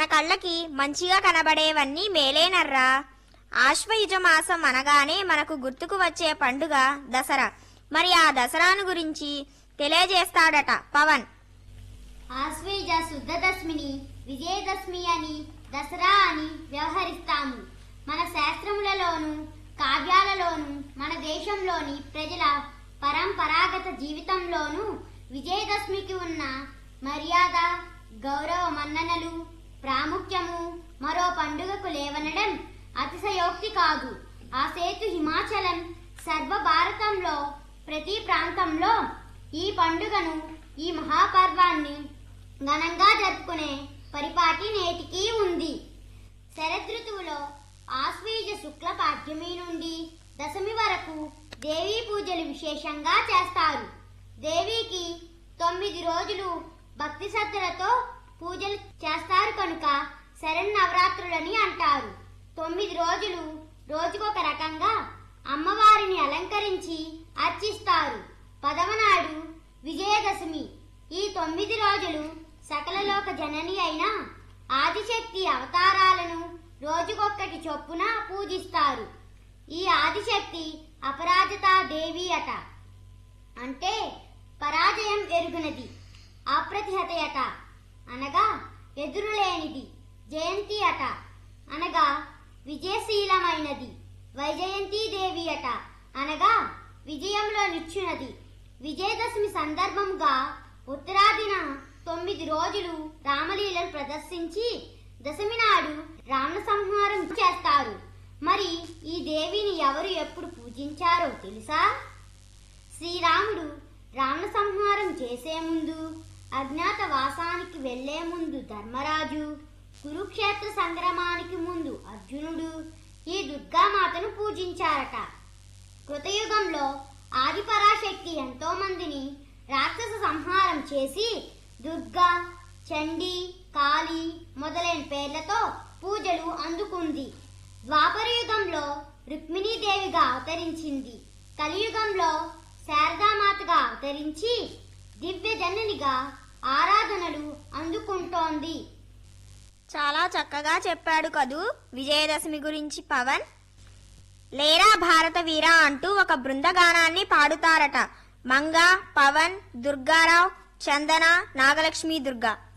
మన కళ్ళకి మంచిగా కనబడేవన్నీ మేలేనర్రా ఆశ్వయుజ మాసం అనగానే మనకు గుర్తుకు వచ్చే పండుగ దసరా మరి ఆ దసరాను గురించి తెలియజేస్తాడట పవన్ ఆశ్వేజ శుద్ధ దశమిని విజయదశమి అని దసరా అని వ్యవహరిస్తాము మన శాస్త్రములలోను కావ్యాలలోను మన దేశంలోని ప్రజల పరంపరాగత జీవితంలోనూ విజయదశమికి ఉన్న మర్యాద గౌరవ మన్ననలు ప్రాముఖ్యము మరో పండుగకు లేవనడం అతిశయోక్తి కాదు ఆ సేతు హిమాచలం సర్వ భారతంలో ప్రతి ప్రాంతంలో ఈ పండుగను ఈ మహాపర్వాన్ని ఘనంగా జరుపుకునే పరిపాటి నేటికి ఉంది శరదృతువులో ఆశ్వీజ శుక్ల పాడ్యమి నుండి దశమి వరకు దేవీ పూజలు విశేషంగా చేస్తారు దేవికి తొమ్మిది రోజులు భక్తి శ్రద్ధలతో పూజలు చేస్తారు కనుక శరన్నవరాత్రులని అంటారు తొమ్మిది రోజులు రోజుకొక రకంగా అమ్మవారిని అలంకరించి అర్చిస్తారు పదవనాడు విజయదశమి ఈ తొమ్మిది రోజులు సకలలోక జనని అయిన ఆదిశక్తి అవతారాలను రోజుకొక్కటి చొప్పున పూజిస్తారు ఈ ఆదిశక్తి అపరాజితా దేవి అట అంటే పరాజయం ఎరుగునది అప్రతిహతయట అనగా ఎదురులేనిది జయంతి అట అనగా విజయశీలమైనది వైజయంతి దేవి అట అనగా విజయంలో నిచ్చునది విజయదశమి సందర్భంగా ఉత్తరాదిన తొమ్మిది రోజులు రామలీలను ప్రదర్శించి దశమి నాడు రావణ సంహారం చేస్తారు మరి ఈ దేవిని ఎవరు ఎప్పుడు పూజించారో తెలుసా శ్రీరాముడు రావణ సంహారం చేసే ముందు అజ్ఞాత వాసానికి వెళ్లే ముందు ధర్మరాజు కురుక్షేత్ర సంగ్రమానికి ముందు అర్జునుడు ఈ దుర్గామాతను పూజించారట కృతయుగంలో ఆదిపరాశక్తి ఎంతో మందిని రాక్షస సంహారం చేసి దుర్గా చండీ కాళీ మొదలైన పేర్లతో పూజలు అందుకుంది ద్వాపర యుగంలో రుక్మిణీదేవిగా అవతరించింది కలియుగంలో శారదామాతగా అవతరించి దివ్య జననిగా ఆరాధనలు అందుకుంటోంది చాలా చక్కగా చెప్పాడు కదూ విజయదశమి గురించి పవన్ లేరా భారత వీర అంటూ ఒక బృందగానాన్ని పాడుతారట మంగ పవన్ దుర్గారావు చందన నాగలక్ష్మి దుర్గా